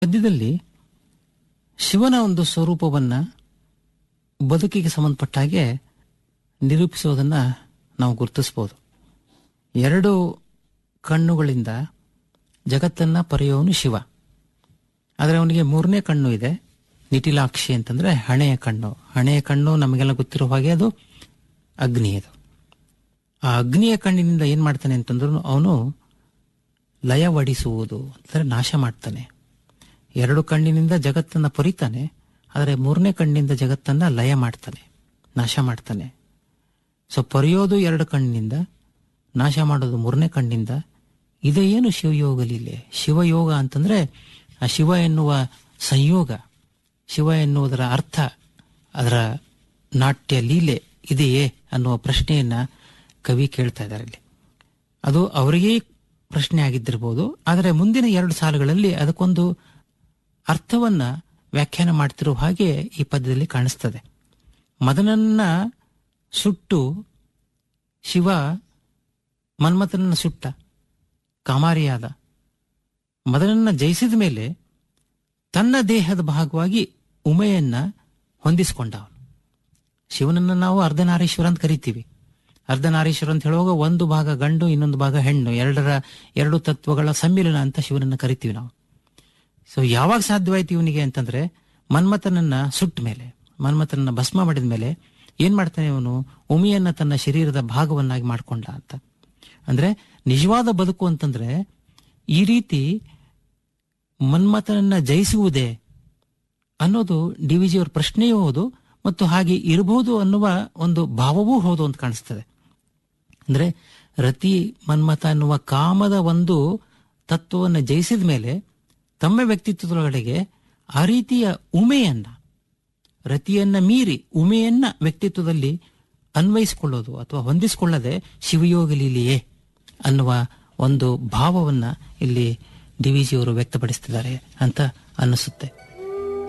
ಪದ್ಯದಲ್ಲಿ ಶಿವನ ಒಂದು ಸ್ವರೂಪವನ್ನ ಬದುಕಿಗೆ ಸಂಬಂಧಪಟ್ಟ ಹಾಗೆ ನಿರೂಪಿಸೋದನ್ನ ನಾವು ಗುರುತಿಸಬಹುದು ಎರಡು ಕಣ್ಣುಗಳಿಂದ ಜಗತ್ತನ್ನ ಪರೆಯೋನು ಶಿವ ಆದರೆ ಅವನಿಗೆ ಮೂರನೇ ಕಣ್ಣು ಇದೆ ನಿಟಿಲಾಕ್ಷಿ ಅಂತಂದ್ರೆ ಹಣೆಯ ಕಣ್ಣು ಹಣೆಯ ಕಣ್ಣು ನಮಗೆಲ್ಲ ಗೊತ್ತಿರೋ ಹಾಗೆ ಅದು ಅಗ್ನಿ ಅದು ಆ ಅಗ್ನಿಯ ಕಣ್ಣಿನಿಂದ ಏನ್ ಮಾಡ್ತಾನೆ ಅಂತಂದ್ರು ಅವನು ಲಯವಡಿಸುವುದು ಅಂದರೆ ನಾಶ ಮಾಡ್ತಾನೆ ಎರಡು ಕಣ್ಣಿನಿಂದ ಜಗತ್ತನ್ನ ಪೊರಿತಾನೆ ಆದರೆ ಮೂರನೇ ಕಣ್ಣಿನಿಂದ ಜಗತ್ತನ್ನ ಲಯ ಮಾಡ್ತಾನೆ ನಾಶ ಮಾಡ್ತಾನೆ ಸೊ ಪೊರೆಯೋದು ಎರಡು ಕಣ್ಣಿನಿಂದ ನಾಶ ಮಾಡೋದು ಮೂರನೇ ಕಣ್ಣಿಂದ ಇದು ಏನು ಶಿವಯೋಗ ಲೀಲೆ ಶಿವಯೋಗ ಅಂತಂದ್ರೆ ಆ ಶಿವ ಎನ್ನುವ ಸಂಯೋಗ ಶಿವ ಎನ್ನುವುದರ ಅರ್ಥ ಅದರ ನಾಟ್ಯ ಲೀಲೆ ಇದೆಯೇ ಅನ್ನುವ ಪ್ರಶ್ನೆಯನ್ನ ಕವಿ ಕೇಳ್ತಾ ಇದ್ದಾರೆ ಇಲ್ಲಿ ಅದು ಅವರಿಗೇ ಪ್ರಶ್ನೆ ಆಗಿದ್ದಿರಬಹುದು ಆದರೆ ಮುಂದಿನ ಎರಡು ಸಾಲುಗಳಲ್ಲಿ ಅದಕ್ಕೊಂದು ಅರ್ಥವನ್ನ ವ್ಯಾಖ್ಯಾನ ಮಾಡ್ತಿರುವ ಹಾಗೆ ಈ ಪದ್ಯದಲ್ಲಿ ಕಾಣಿಸ್ತದೆ ಮದನನ್ನ ಸುಟ್ಟು ಶಿವ ಮನ್ಮಥನನ್ನ ಸುಟ್ಟ ಕಾಮಾರಿಯಾದ ಮದನನ್ನ ಜಯಿಸಿದ ಮೇಲೆ ತನ್ನ ದೇಹದ ಭಾಗವಾಗಿ ಉಮೆಯನ್ನ ಹೊಂದಿಸಿಕೊಂಡ ಅವನು ಶಿವನನ್ನ ನಾವು ಅರ್ಧನಾರೀಶ್ವರ ಅಂತ ಕರಿತೀವಿ ಅರ್ಧನಾರೀಶ್ವರ ಅಂತ ಹೇಳುವಾಗ ಒಂದು ಭಾಗ ಗಂಡು ಇನ್ನೊಂದು ಭಾಗ ಹೆಣ್ಣು ಎರಡರ ಎರಡು ತತ್ವಗಳ ಸಮ್ಮಿಲನ ಅಂತ ಶಿವನನ್ನ ಕರಿತೀವಿ ನಾವು ಸೊ ಯಾವಾಗ ಸಾಧ್ಯವಾಯ್ತು ಇವನಿಗೆ ಅಂತಂದ್ರೆ ಮನ್ಮಥನನ್ನ ಸುಟ್ಟ ಮೇಲೆ ಮನ್ಮಥನನ್ನ ಭಸ್ಮ ಮಾಡಿದ ಮೇಲೆ ಏನ್ ಮಾಡ್ತಾನೆ ಅವನು ಉಮಿಯನ್ನ ತನ್ನ ಶರೀರದ ಭಾಗವನ್ನಾಗಿ ಮಾಡ್ಕೊಂಡ ಅಂತ ಅಂದ್ರೆ ನಿಜವಾದ ಬದುಕು ಅಂತಂದ್ರೆ ಈ ರೀತಿ ಮನ್ಮಥನನ್ನ ಜಯಿಸುವುದೇ ಅನ್ನೋದು ಡಿ ವಿ ಜಿಯವರ ಪ್ರಶ್ನೆಯೂ ಹೌದು ಮತ್ತು ಹಾಗೆ ಇರಬಹುದು ಅನ್ನುವ ಒಂದು ಭಾವವೂ ಹೌದು ಅಂತ ಕಾಣಿಸ್ತದೆ ಅಂದ್ರೆ ರತಿ ಮನ್ಮಥ ಅನ್ನುವ ಕಾಮದ ಒಂದು ತತ್ವವನ್ನು ಜಯಿಸಿದ ಮೇಲೆ ತಮ್ಮ ವ್ಯಕ್ತಿತ್ವದೊಳಗಡೆಗೆ ಆ ರೀತಿಯ ಉಮೆಯನ್ನ ರತಿಯನ್ನ ಮೀರಿ ಉಮೆಯನ್ನ ವ್ಯಕ್ತಿತ್ವದಲ್ಲಿ ಅನ್ವಯಿಸಿಕೊಳ್ಳೋದು ಅಥವಾ ಹೊಂದಿಸಿಕೊಳ್ಳದೆ ಶಿವಯೋಗ ಲೀಲೆಯೇ ಅನ್ನುವ ಒಂದು ಭಾವವನ್ನ ಇಲ್ಲಿ ಡಿ ವಿ ಜಿಯವರು ವ್ಯಕ್ತಪಡಿಸ್ತಿದ್ದಾರೆ ಅಂತ ಅನ್ನಿಸುತ್ತೆ